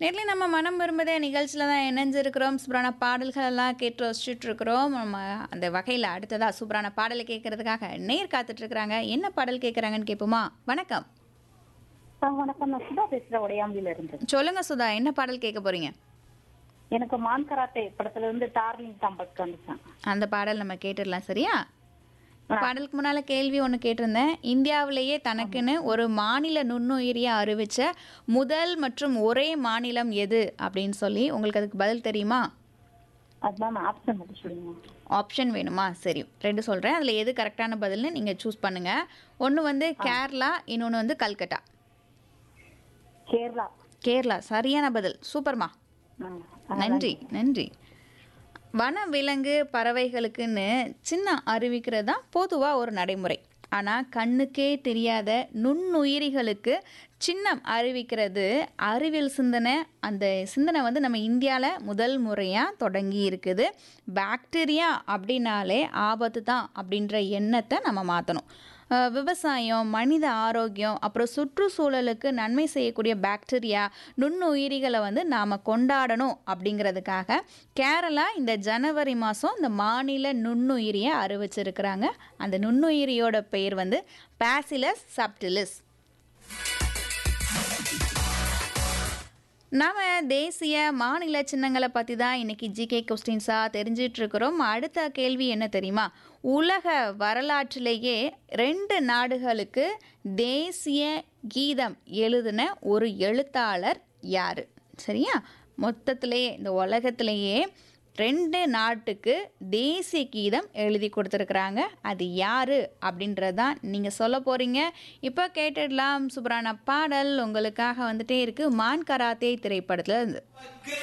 nearly நம்ம மனம் விரும்புதே நிகழ்ச்சியில் தான் இணைஞ்சிருக்கிறோம் சூப்பரான பாடல்கள் எல்லாம் கேட்டு ரசிச்சுட்டு இருக்கிறோம் நம்ம அந்த வகையில் அடுத்ததா சூப்பரான பாடலை கேட்கறதுக்காக நேர் காத்துட்டு இருக்கிறாங்க என்ன பாடல் கேட்குறாங்கன்னு கேட்போமா வணக்கம் ஆ, வணக்கம் நான் சுதா பேசுறேன் உடையாம்பில இருந்து சொல்லுங்க சுதா என்ன பாடல் கேட்க போறீங்க எனக்கு மான் கராத்தே படத்துல இருந்து டார்லிங் தம்பத் வந்துச்சேன் அந்த பாடல் நம்ம கேட்டுடலாம் சரியா பாடலுக்கு முன்னால கேள்வி ஒன்று கேட்டிருந்தேன் இந்தியாவிலேயே தனக்குன்னு ஒரு மாநில நுண்ணுயிரியை அறிவிச்ச முதல் மற்றும் ஒரே மாநிலம் எது அப்படின்னு சொல்லி உங்களுக்கு அதுக்கு பதில் தெரியுமா அதுதான் ஆப்ஷன் மட்டும் சொல்லுங்க ஆப்ஷன் வேணுமா சரி ரெண்டு சொல்கிறேன் அதில் எது கரெக்டான பதில்னு நீங்கள் சூஸ் பண்ணுங்கள் ஒன்று வந்து கேரளா இன்னொன்று வந்து கல்கட்டா கேரளா கேரளா சரியான பதில் சூப்பர்மா ஆ, நன்றி நன்றி வன விலங்கு பறவைகளுக்குன்னு சின்ன அறிவிக்கிறது தான் பொதுவாக ஒரு நடைமுறை ஆனால் கண்ணுக்கே தெரியாத நுண்ணுயிரிகளுக்கு சின்னம் அறிவிக்கிறது அறிவியல் சிந்தனை அந்த சிந்தனை வந்து நம்ம இந்தியாவில் முதல் முறையாக தொடங்கி இருக்குது பாக்டீரியா அப்படின்னாலே ஆபத்து தான் அப்படின்ற எண்ணத்தை நம்ம மாற்றணும் அஹ் விவசாயம் மனித ஆரோக்கியம் அப்புறம் சுற்றுச்சூழலுக்கு நன்மை செய்யக்கூடிய பாக்டீரியா நுண்ணுயிரிகளை வந்து நாம் கொண்டாடணும் அப்படிங்கிறதுக்காக கேரளா இந்த ஜனவரி மாதம் இந்த மாநில நுண்ணுயிரியை அறிவிச்சிருக்கிறாங்க அந்த நுண்ணுயிரியோட பெயர் வந்து பேசிலஸ் சப்டிலிஸ் நாம தேசிய மாநில சின்னங்களை பற்றி தான் இன்னைக்கு ஜிகே கொஸ்டின்ஸாக தெரிஞ்சிட்டு இருக்கிறோம் அடுத்த கேள்வி என்ன தெரியுமா உலக வரலாற்றிலேயே ரெண்டு நாடுகளுக்கு தேசிய கீதம் எழுதின ஒரு எழுத்தாளர் யார் சரியா மொத்தத்திலேயே இந்த உலகத்திலேயே ரெண்டு நாட்டுக்கு தேசிய கீதம் எழுதி கொடுத்துருக்குறாங்க அது யாரு அப்படின்றது தான் நீங்கள் சொல்ல போகிறீங்க இப்போ கேட்டுடலாம் சூப்பரான பாடல் உங்களுக்காக வந்துட்டே இருக்கு மான் கராத்தே திரைப்படத்தில் இருந்து